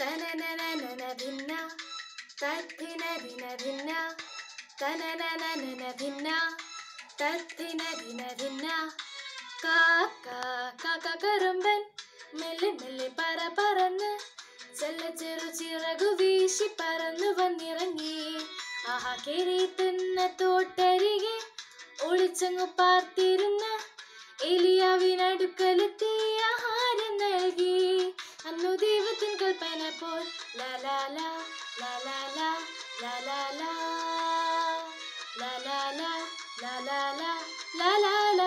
തനനനനന ഭിന്ന തദ്ധിന ദിന ഭിന്ന തനനനനന ഭിന്ന തദ്ധിന ദിന ഭിന്ന കാക്ക കാക്ക കറുമ്പൻ മെല്ലെ മെല്ലെ പറ പറന്ന് ചെല്ല ചെറു ചിറകു വീശി പറന്നു വന്നിറങ്ങി ആഹാ കേറി തിന്ന തോട്ടരികെ ഒളിച്ചങ്ങു പാർത്തിരുന്ന എലിയാവിനടുക്കലെത്തി ആഹാരം നൽകി അന്നു ദൈവത്തിൻ കൽപ്പന പോൽ ലലാല ലലാല ലലാല ലലാല ലലാല ലലാല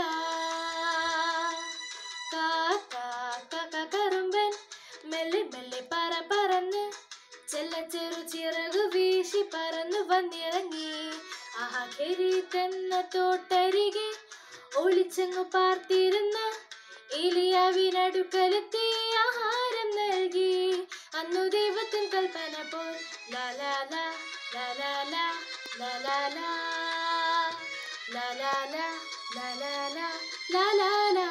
കാക്ക കാക്ക കറുമ്പൻ മെല്ലെ മെല്ലെ പറ പറന്ന് ചെല്ല ചെറു ചിറകു വീശി പറന്നു വന്നിറങ്ങി ആഹാ കെരി തന്ന തോട്ടരികെ ഒളിച്ചങ്ങു പാർത്തിരുന്ന എലിയാവിനടുക്കലെത്തി ആഹാരം നൽകി അന്നു ദൈവത്തിൻ കൽപ്പന പോൽ ലലാല ലലാല ലലാല ലലാല ലലാല ലലാല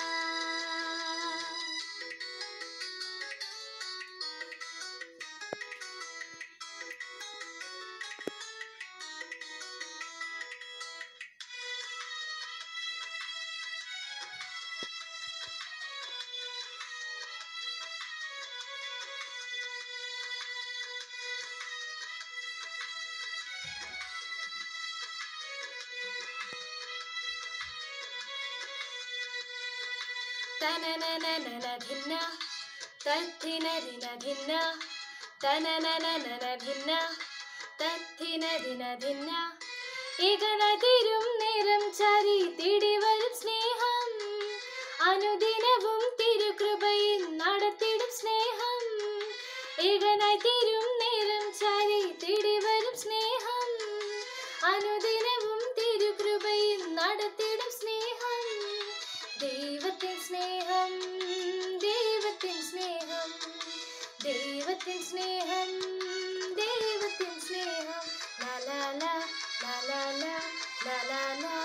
തനനനനന ഭിന്ന തദ്ധിന ദിന ഭിന്ന തനനനനന ഭിന്ന തദ്ധിന ദിന ഭിന്ന ഏകനതിരും നേരം ചാരി തേടി വരും സ്നേഹം അനുദിനവും തിരുകൃപയിൽ നടത്തിടും സ്നേഹം ഏകനായി തീരും നേരം ചാരി തേടി വരും സ്നേഹം അനുദിനവും തിരുകൃപയിൽ നടത്തിടും സ്നേഹം ദൈവത്തിൻ സ്നേഹം ദൈവത്തിൻ സ്നേഹം ദൈവത്തിൻ സ്നേഹം ദൈവത്തിൻ സ്നേഹം ലലാല ലലാല ലലാല